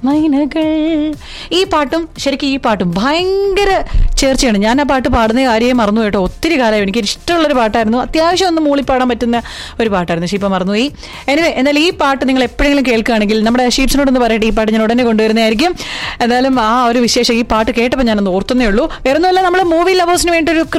മൈനകൾ ഈ പാട്ടും ശരിക്കും ഈ പാട്ടും ഭയങ്കര ചേർച്ചയാണ് ഞാൻ ആ പാട്ട് പാടുന്ന കാര്യമേ മറന്നു കേട്ടോ ഒത്തിരി കാലം എനിക്ക് ഇഷ്ടമുള്ളൊരു പാട്ടായിരുന്നു അത്യാവശ്യം ഒന്ന് മൂളിപ്പാടാൻ പറ്റുന്ന ഒരു പാട്ടായിരുന്നു പക്ഷേ ഇപ്പം മറന്നുപോയി എനിവേ എന്നാൽ ഈ പാട്ട് നിങ്ങൾ എപ്പോഴെങ്കിലും കേൾക്കുകയാണെങ്കിൽ നമ്മുടെ ഷീറ്റ്സിനോടൊന്ന് പറയട്ടെ ഈ പാട്ട് ഞാൻ ഉടനെ കൊണ്ടുവരുന്നതായിരിക്കും എന്തായാലും ആ ഒരു വിശേഷം ഈ പാട്ട് കേട്ടപ്പോൾ ഞാനൊന്ന് ഓർത്തുന്നേ ഉള്ളൂ വേറൊന്നുമല്ല നമ്മൾ മൂവി ലവേഴ്സിന് വേണ്ടി ഒരു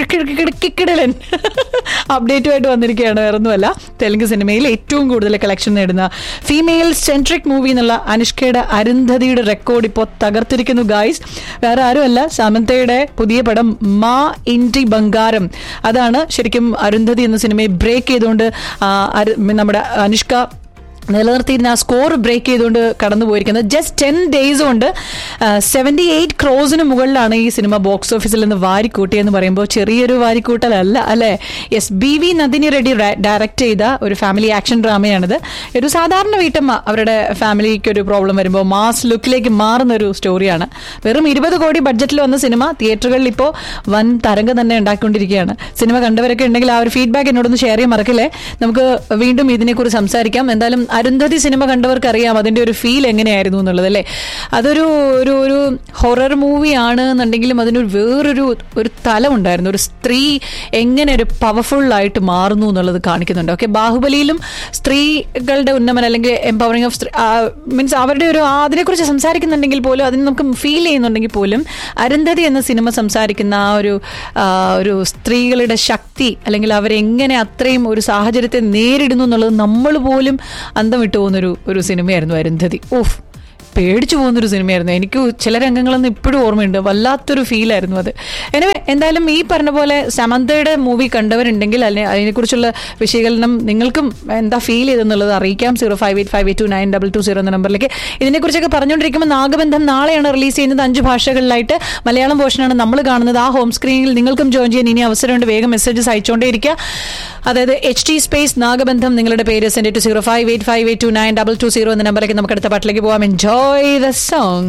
കിടലൻ അപ്ഡേറ്റുമായിട്ട് വന്നിരിക്കുകയാണ് വേറൊന്നുമല്ല തെലുങ്ക് സിനിമയിൽ ഏറ്റവും കൂടുതൽ കളക്ഷൻ നേടുന്ന ഫീമെയിൽ സെൻട്രിക് മൂവി എന്നുള്ള അനുഷ്കയുടെ അരുന്ധതിയുടെ റെക്കോർഡ് ഇപ്പോൾ തകർത്തിരിക്കുന്നു ഗായ്സ് വേറെ ആരുമല്ല സമന്തയുടെ പുതിയ പടം മാ ഇൻറ്റി ബംഗാരം അതാണ് ശരിക്കും അരുന്ധതി എന്ന സിനിമയെ ബ്രേക്ക് ചെയ്തുകൊണ്ട് ആ, അരു- നമ്മുടെ അനുഷ്ക നിലനിർത്തിയിരുന്ന ആ സ്കോർ ബ്രേക്ക് ചെയ്തുകൊണ്ട് കടന്നു പോയിരിക്കുന്നത് ജസ്റ്റ് ടെൻ ഡേയ്സ് കൊണ്ട് സെവൻറ്റി എയ്റ്റ് ക്രോസിന് മുകളിലാണ് ഈ സിനിമ ബോക്സ് ഓഫീസിൽ നിന്ന് വാരിക്കൂട്ടിയെന്ന് പറയുമ്പോൾ ചെറിയൊരു വാരിക്കൂട്ടലല്ല അല്ലേ yes B V Nandini Reddy direct ചെയ്ത ഒരു ഫാമിലി ആക്ഷൻ ഡ്രാമയാണിത് ഒരു സാധാരണ വീട്ടമ്മ അവരുടെ ഫാമിലിക്ക് ഒരു പ്രോബ്ലം വരുമ്പോൾ മാസ് ലുക്കിലേക്ക് മാറുന്ന ഒരു സ്റ്റോറിയാണ് വെറും ഇരുപത് കോടി ബഡ്ജറ്റിൽ വന്ന സിനിമ തിയേറ്ററുകളിൽ ഇപ്പോൾ വൻ തരംഗം തന്നെ ഉണ്ടാക്കിക്കൊണ്ടിരിക്കുകയാണ് സിനിമ കണ്ടവരൊക്കെ ഉണ്ടെങ്കിൽ ആ ഒരു ഫീഡ്ബാക്ക് എന്നോടൊന്ന് ഷെയർ ചെയ്യാൻ മറക്കില്ലേ നമുക്ക് വീണ്ടും ഇതിനെക്കുറിച്ച് സംസാരിക്കാം എന്തായാലും അരുന്ധതി സിനിമ കണ്ടവർക്ക് അറിയാം അതിന്റെ ഒരു ഫീൽ എങ്ങനെയായിരുന്നു എന്നുള്ളത് അല്ലേ അതൊരു ഒരു ഒരു ഹൊറർ മൂവി ആണ് എന്നുണ്ടെങ്കിലും അതിനൊരു വേറൊരു ഒരു തലം ഉണ്ടായിരുന്നു ഒരു സ്ത്രീ എങ്ങനെ ഒരു പവർഫുൾ ആയിട്ട് മാറുന്നു എന്നുള്ളത് കാണിക്കുന്നുണ്ട് ഓക്കെ ബാഹുബലിയിലും സ്ത്രീകളുടെ ഉന്നമനം അല്ലെങ്കിൽ എംപവറിംഗ് ഓഫ് മീൻസ് അവരുടെ ഒരു ആ അതിനെക്കുറിച്ച് സംസാരിക്കുന്നുണ്ടെങ്കിൽ പോലും അതിന് നമുക്ക് ഫീൽ ചെയ്യുന്നുണ്ടെങ്കിൽ പോലും അരുന്ധതി എന്ന സിനിമ സംസാരിക്കുന്ന ആ ഒരു ആ, ഒരു സ്ത്രീകളുടെ ശക്തി അല്ലെങ്കിൽ അവരെങ്ങനെ അത്രയും ഒരു സാഹചര്യത്തെ നേരിടുന്നു എന്നുള്ളത് നമ്മൾ പോലും അന്തം വിട്ടു പോകുന്നൊരു ഒരു സിനിമയായിരുന്നു അരുന്ധതി ഓഫ് പേടിച്ചു പോകുന്നൊരു സിനിമയായിരുന്നു എനിക്ക് ചില രംഗങ്ങളൊന്നും ഇപ്പോഴും ഓർമ്മയുണ്ട് വല്ലാത്തൊരു ഫീലായിരുന്നു അത് എനിവേ എന്തായാലും ഈ പറഞ്ഞ പോലെ സമന്തയുടെ മൂവി കണ്ടവരുണ്ടെങ്കിൽ അല്ലെങ്കിൽ അതിനെക്കുറിച്ചുള്ള വിശകലനം നിങ്ങൾക്കും എന്താ ഫീൽ ചെയ്തെന്നുള്ളത് അറിയിക്കാം zero five eight five eight two nine double two zero എന്ന നമ്പറിലേക്ക് ഇതിനെക്കുറിച്ചൊക്കെ പറഞ്ഞുകൊണ്ടിരിക്കുമ്പോൾ നാഗബന്ധം നാളെയാണ് റിലീസ് ചെയ്യുന്നത് അഞ്ച് ഭാഷകളിലായിട്ട് മലയാളം പോർഷനാണ് നമ്മൾ കാണുന്നത് ആ ഹോം സ്ക്രീനിൽ നിങ്ങൾക്കും ജോയിൻ ചെയ്യാൻ ഇനി അവസരമുണ്ട് വേഗം മെസ്സേജസ് അയച്ചുകൊണ്ടേയിരിക്കുക അതായത് എച്ച് ടി സ്പേസ് നാഗബന്ധം നിങ്ങളുടെ പേര് send to zero five eight five eight two nine double two zero എന്ന നമ്പറിലേക്ക് നമുക്ക് അടുത്ത പാട്ടിലേക്ക് പോകാം എൻജോയ് ദ സോങ്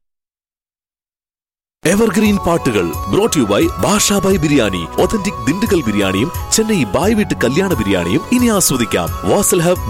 എവർഗ്രീൻ പാട്ടുകൾ brought you by Bhasha by biryani authentic Dindigul ബിരിയാണിയും ചെന്നൈ ബായ് വീട്ട് കല്യാണ ബിരിയാണിയും ഇനി ആസ്വദിക്കാം വാസൽ ഹബ്